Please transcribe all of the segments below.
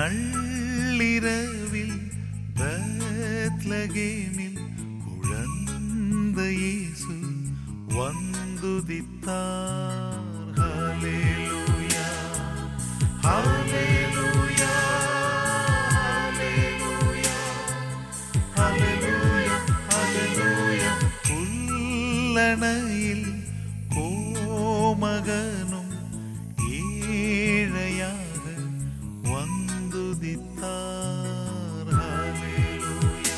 நள்ளிரவில் பெத்லகேமில் குழந்தை இயேசு வந்துதித்தார் ஹalleluya ஹalleluya ஹalleluya ஹalleluya புல்லணையில் கோமகனும் ஏழையாக வந்துதித்தார் ஹalleluya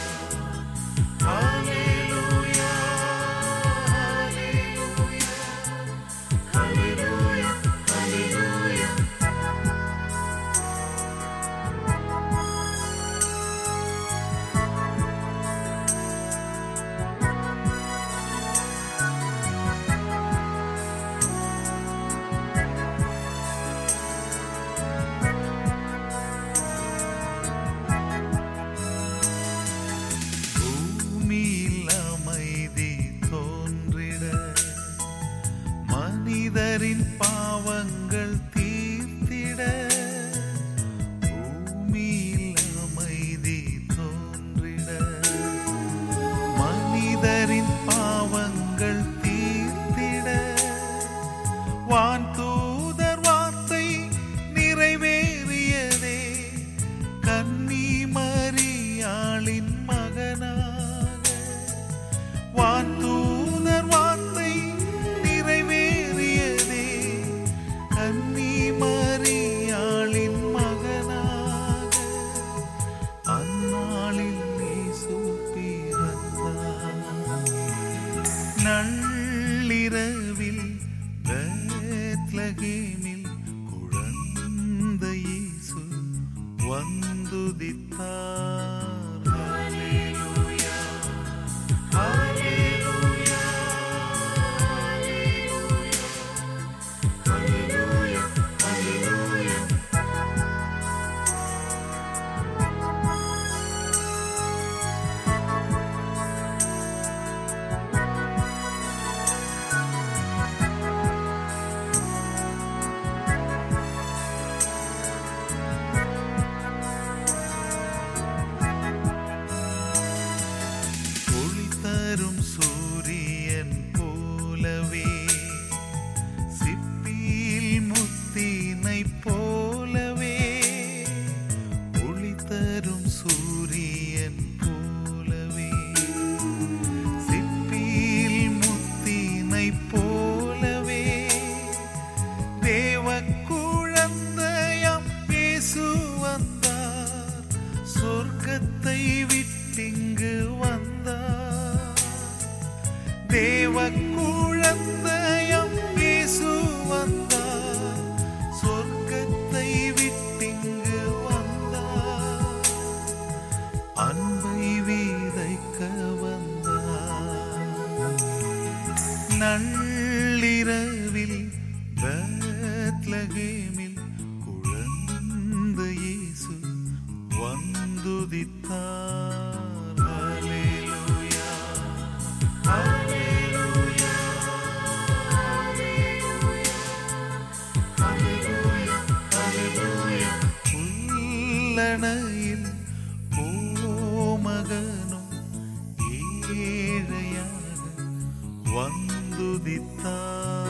ஹalleluya ஹalleluya ஹalleluya பூமியில் அமைதி தோன்றிட மனிதரின் பாவங்கள் தீர்த்திட பூமியில் அமைதி தோன்றிட மனிதரின் பாவங்கள் தீர்த்திட வான் தூதர் வார்த்தை நிறைவேறியதே கன்னி மரியாளின் மகனாக வான் தூதர் வார்த்தை நிறைவேறியதே கன்னி மரியாளின் மகனாக அந்நாளில் இயேசு பிறந்தார் நள்ளிரவில் பெத்லகேமில் குழந்தை இயேசு வந்துதித்தார் ஹalleluya ஹalleluya ஹalleluya ஹalleluya ஒளி தரும் சூரியன் போலவே சிப்பியில் முத்தினை போலவே ஒளி தரும் சூரியன் போலவே சிப்பியில் முத்தினை போலவே தேவ குழந்தையாம் இயேசு வந்தார் சொர்க்கத்தை விட்டிங்கு வந்தார் தேவ குழந்தையாம் இயேசு வந்தார் சொர்க்கத்தை விட்டிங்கு வந்தார் அன்பை விதைக்க வந்தார் நள்ளிரவில் பெத்லகேமில் குழந்தை இயேசு வந்துதித்தார் ஹalleluya ஹalleluya ஹalleluya ஹalleluya புல்லணையில் கோமகனும் ஏழையாக வந்துதித்தார்